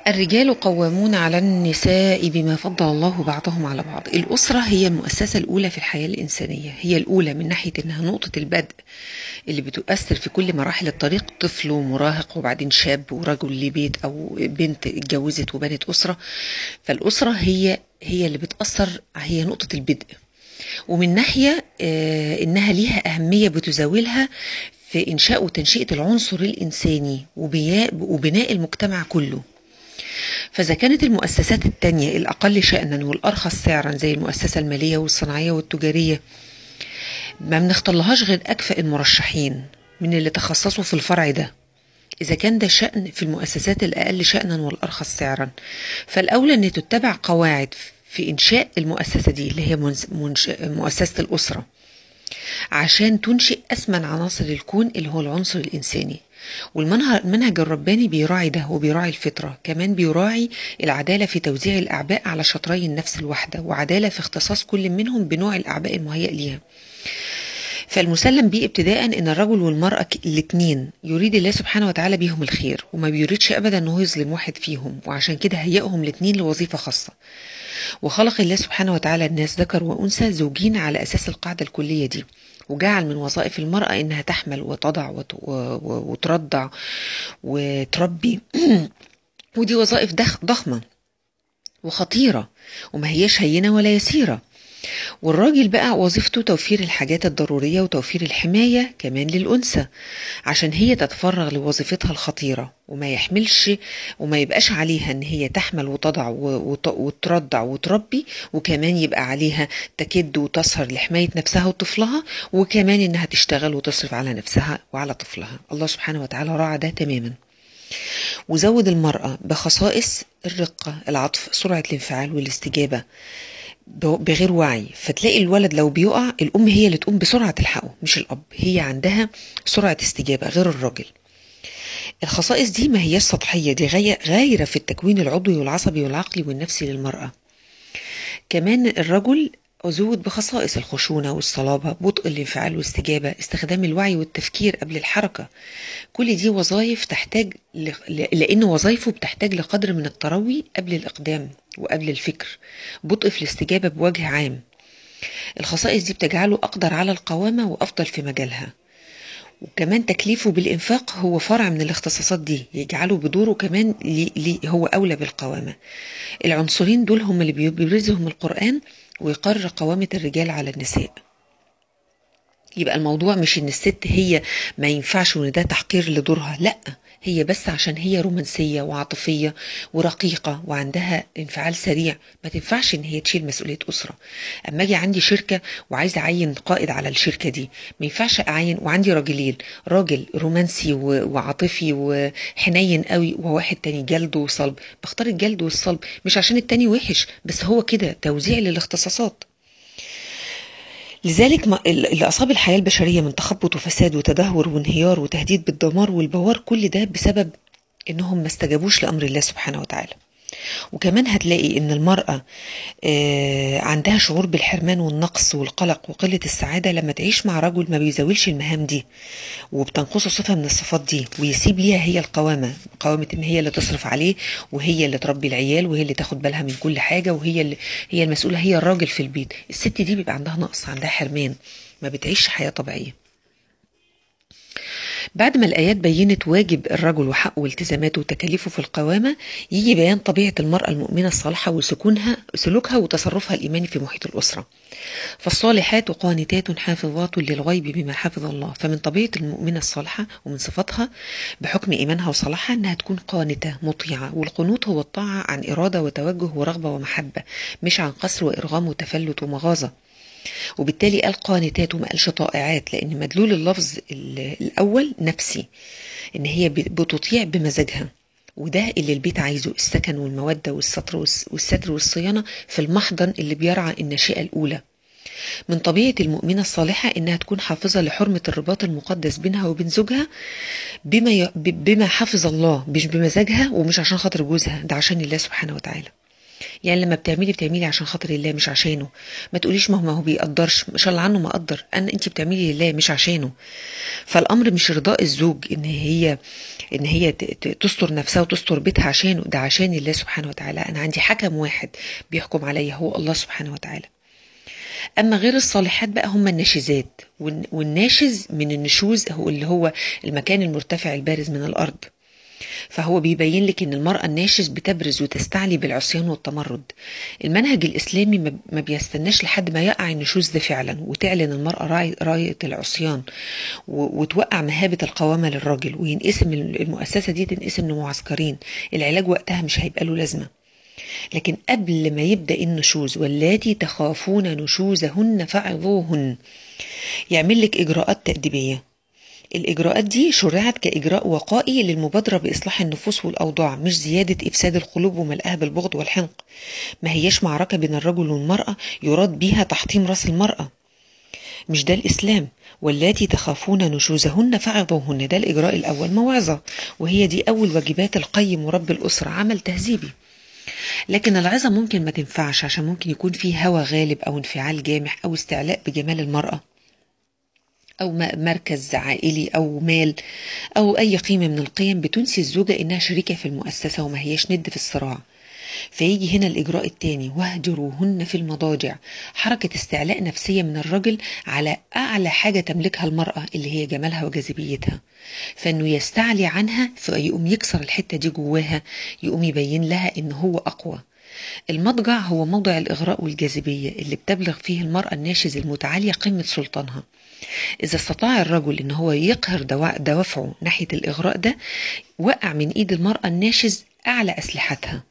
الرجال قوامون على النساء بما فضل الله بعضهم على بعض الأسرة هي المؤسسة الأولى في الحياة الإنسانية هي الأولى من ناحية إنها نقطة البدء اللي بتؤثر في كل مراحل الطريق طفل ومراهق وبعدين شاب ورجل لبيت أو بنت اتجوزت وبنت أسرة فالأسرة هي هي اللي بتأثر هي نقطة البدء ومن ناحية آه، إنها ليها أهمية بتزاولها في إنشاء وتنشئة العنصر الإنساني وبيا- وبناء المجتمع كله فإذا كانت المؤسسات التانية الأقل شأنا والأرخص سعرا زي المؤسسة المالية والصناعية والتجارية ما بنختارلهاش غير أكفأ المرشحين من اللي تخصصوا في الفرع ده إذا كان ده شأن في المؤسسات الأقل شأنا والأرخص سعرا فالأولى أن تتبع قواعد في إنشاء المؤسسة دي اللي هي منس- منش... مؤسسة الأسرة عشان تنشئ أثمن عناصر الكون اللي هو العنصر الإنساني والمنهج الرباني بيراعي ده وبيراعي الفطرة كمان بيراعي العدالة في توزيع الأعباء على شطري النفس الواحدة وعدالة في اختصاص كل منهم بنوع الأعباء المهيئ ليها فالمسلم به ابتداء ان الرجل والمرأة الاثنين يريد الله سبحانه وتعالى بيهم الخير وما بيريدش ابدا انه يظلم واحد فيهم وعشان كده هيئهم الاثنين لوظيفة خاصة وخلق الله سبحانه وتعالى الناس ذكر وانثى زوجين على اساس القاعدة الكلية دي وجعل من وظائف المرأة انها تحمل وتضع وت- و- و- وترضع وتربي ودي وظائف دخ- ضخمة وخطيرة وما هياش هينة ولا يسيرة والراجل بقى وظيفته توفير الحاجات الضرورية وتوفير الحماية كمان للأنثى عشان هي تتفرغ لوظيفتها الخطيرة وما يحملش وما يبقاش عليها ان هي تحمل وتضع و- وت- وترضع وتربي وكمان يبقى عليها تكد وتسهر لحماية نفسها وطفلها وكمان انها تشتغل وتصرف على نفسها وعلى طفلها الله سبحانه وتعالى راعى ده تماما وزود المرأة بخصائص الرقة العطف سرعة الانفعال والاستجابة ب- بغير وعي فتلاقي الولد لو بيقع الأم هي اللي تقوم بسرعة تلحقه مش الأب هي عندها سرعة استجابة غير الراجل الخصائص دي ما هياش سطحية دي غاية غايرة في التكوين العضوي والعصبي والعقلي والنفسي للمرأة كمان الرجل زود بخصائص الخشونة والصلابة بطء الانفعال والاستجابة استخدام الوعي والتفكير قبل الحركة كل دي وظائف تحتاج ل... ل- لأن وظائفه بتحتاج لقدر من التروي قبل الإقدام وقبل الفكر بطء في الاستجابة بوجه عام الخصائص دي بتجعله أقدر على القوامة وأفضل في مجالها وكمان تكليفه بالإنفاق هو فرع من الاختصاصات دي يجعله بدوره كمان لي لي هو أولى بالقوامة العنصرين دول هم اللي بيبرزهم القرآن ويقرر قوامة الرجال على النساء يبقى الموضوع مش ان الست هي ما ينفعش وان ده تحقير لدورها لا هي بس عشان هي رومانسية وعاطفية ورقيقة وعندها انفعال سريع ما تنفعش ان هي تشيل مسؤولية أسرة اما اجي عندي شركة وعايزة اعين قائد على الشركة دي ما ينفعش اعين وعندي راجلين راجل رومانسي و- وعاطفي وحنين قوي وواحد تاني جلد وصلب بختار الجلد والصلب مش عشان التاني وحش بس هو كده توزيع للاختصاصات لذلك ما- اللي أصاب الحياة البشرية من تخبط وفساد وتدهور وانهيار وتهديد بالدمار والبوار كل ده بسبب إنهم ما استجابوش لأمر الله سبحانه وتعالى وكمان هتلاقي إن المرأة آه، عندها شعور بالحرمان والنقص والقلق وقلة السعادة لما تعيش مع رجل ما بيزاولش المهام دي وبتنقصه صفة من الصفات دي ويسيب ليها هي القوامة قوامة إن هي اللي تصرف عليه وهي اللي تربي العيال وهي اللي تاخد بالها من كل حاجة وهي اللي هي المسؤولة هي الراجل في البيت الست دي بيبقى عندها نقص عندها حرمان ما بتعيش حياة طبيعية بعد ما الآيات بينت واجب الرجل وحقه والتزاماته وتكاليفه في القوامة يجي بيان طبيعة المرأة المؤمنة الصالحة وسكونها سلوكها وتصرفها الإيماني في محيط الأسرة فالصالحات قانتات حافظات للغيب بما حفظ الله فمن طبيعة المؤمنة الصالحة ومن صفاتها بحكم إيمانها وصلاحها أنها تكون قانتة مطيعة والقنوت هو الطاعة عن إرادة وتوجه ورغبة ومحبة مش عن قصر وإرغام وتفلت ومغاظة وبالتالي قال قانتات وما قالش طائعات لان مدلول اللفظ ال- الاول نفسي ان هي ب- بتطيع بمزاجها وده اللي البيت عايزه السكن والمودة والستر والس- والستر والصيانة في المحضن اللي بيرعى الناشئة الأولى من طبيعة المؤمنة الصالحة إنها تكون حافظة لحرمة الرباط المقدس بينها وبين زوجها بما ي... ب- بما حفظ الله مش بمزاجها ومش عشان خاطر جوزها ده عشان الله سبحانه وتعالى يعني لما بتعملي بتعملي عشان خاطر الله مش عشانه ما تقوليش ما هو ما هو بيقدرش ما شاء الله عنه ما قدر انا انت بتعملي لله مش عشانه فالامر مش رضاء الزوج ان هي ان هي ت- ت- تستر نفسها وتستر بيتها عشانه ده عشان الله سبحانه وتعالى انا عندي حكم واحد بيحكم عليا هو الله سبحانه وتعالى اما غير الصالحات بقى هم الناشزات والن- والناشز من النشوز هو اللي هو المكان المرتفع البارز من الارض فهو بيبين لك ان المرأة الناشز بتبرز وتستعلي بالعصيان والتمرد المنهج الاسلامي ما- ما بيستناش لحد ما يقع النشوز ده فعلا وتعلن المرأة راي- راية العصيان و- وتوقع مهابة القوامة للراجل وينقسم المؤسسة دي تنقسم لمعسكرين العلاج وقتها مش هيبقى له لازمة لكن قبل ما يبدأ النشوز واللاتي تخافون نشوزهن فعظوهن يعمل لك إجراءات تأديبية الإجراءات دي شرعت كإجراء وقائي للمبادرة بإصلاح النفوس والأوضاع مش زيادة إفساد القلوب وملئها بالبغض والحنق ما هياش معركة بين الرجل والمرأة يراد بيها تحطيم رأس المرأة مش ده الإسلام واللاتي تخافون نشوزهن فعظوهن ده الإجراء الأول موعظة وهي دي أول واجبات القيم ورب الأسرة عمل تهذيبي لكن العظة ممكن ما تنفعش عشان ممكن يكون فيه هوى غالب أو انفعال جامح أو استعلاء بجمال المرأة أو م- مركز عائلي أو مال أو أي قيمة من القيم بتنسي الزوجة إنها شريكة في المؤسسة وما هياش ند في الصراع فيجي هنا الإجراء الثاني واهجروهن في المضاجع حركة استعلاء نفسية من الرجل على أعلى حاجة تملكها المرأة اللي هي جمالها وجاذبيتها فإنه يستعلي عنها فيقوم يكسر الحتة دي جواها يقوم يبين لها إن هو أقوى المضجع هو موضع الإغراء والجاذبية اللي بتبلغ فيه المرأة الناشز المتعالية قمة سلطانها إذا استطاع الرجل إن هو يقهر دوا- دوافعه ناحية الإغراء ده وقع من إيد المرأة الناشز أعلى أسلحتها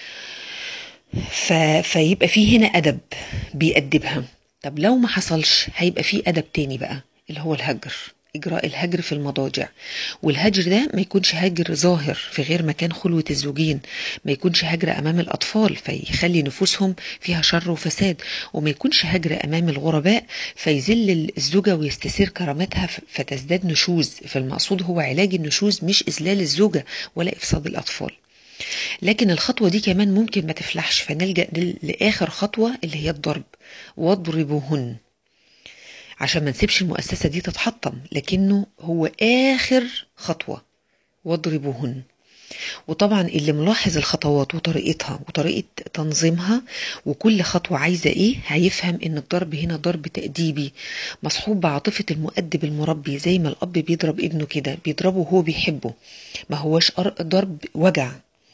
ف... فيبقى فيه هنا أدب بيأدبها طب لو ما حصلش هيبقى فيه أدب تاني بقى اللي هو الهجر إجراء الهجر في المضاجع والهجر ده ما يكونش هجر ظاهر في غير مكان خلوة الزوجين ما يكونش هجر أمام الأطفال فيخلي نفوسهم فيها شر وفساد وما يكونش هجر أمام الغرباء فيذل الزوجة ويستثير كرامتها ف- فتزداد نشوز فالمقصود هو علاج النشوز مش إذلال الزوجة ولا إفساد الأطفال لكن الخطوة دي كمان ممكن ما تفلحش فنلجأ لل- لآخر خطوة اللي هي الضرب واضربوهن عشان ما نسيبش المؤسسة دي تتحطم لكنه هو آخر خطوة واضربوهن وطبعا اللي ملاحظ الخطوات وطريقتها وطريقة تنظيمها وكل خطوة عايزة ايه هيفهم ان الضرب هنا ضرب تأديبي مصحوب بعاطفة المؤدب المربي زي ما الأب بيضرب ابنه كده بيضربه وهو بيحبه ما هوش أر- ضرب وجع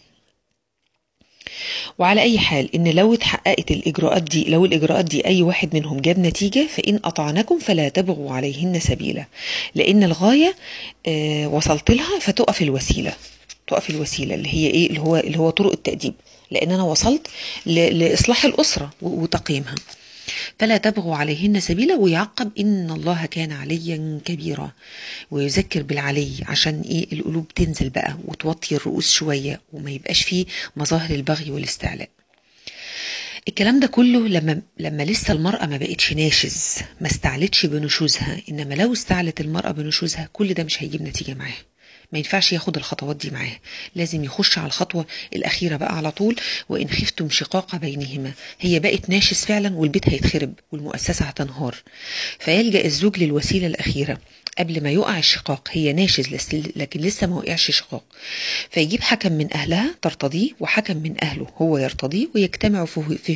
وعلى أي حال إن لو اتحققت الإجراءات دي لو الإجراءات دي أي واحد منهم جاب نتيجة فإن أطعنكم فلا تبغوا عليهن سبيلا لأن الغاية آه وصلت لها فتقف الوسيلة تقف الوسيلة اللي هي إيه اللي هو اللي هو طرق التأديب لأن أنا وصلت ل- لإصلاح الأسرة و- وتقييمها فلا تبغوا عليهن سبيلا ويعقب إن الله كان عليا كبيرا ويذكر بالعلي عشان إيه القلوب تنزل بقى وتوطي الرؤوس شوية وما يبقاش فيه مظاهر البغي والاستعلاء الكلام ده كله لما لما لسه المرأة ما بقتش ناشز ما استعلتش بنشوزها إنما لو استعلت المرأة بنشوزها كل ده مش هيجيب نتيجة معاها ما ينفعش ياخد الخطوات دي معاه لازم يخش على الخطوة الأخيرة بقى على طول وإن خفتم شقاق بينهما هي بقت ناشز فعلا والبيت هيتخرب والمؤسسة هتنهار فيلجأ الزوج للوسيلة الأخيرة قبل ما يقع الشقاق هي ناشز لس- لكن لسه ما وقعش شقاق فيجيب حكم من أهلها ترتضيه وحكم من أهله هو يرتضيه ويجتمعوا في في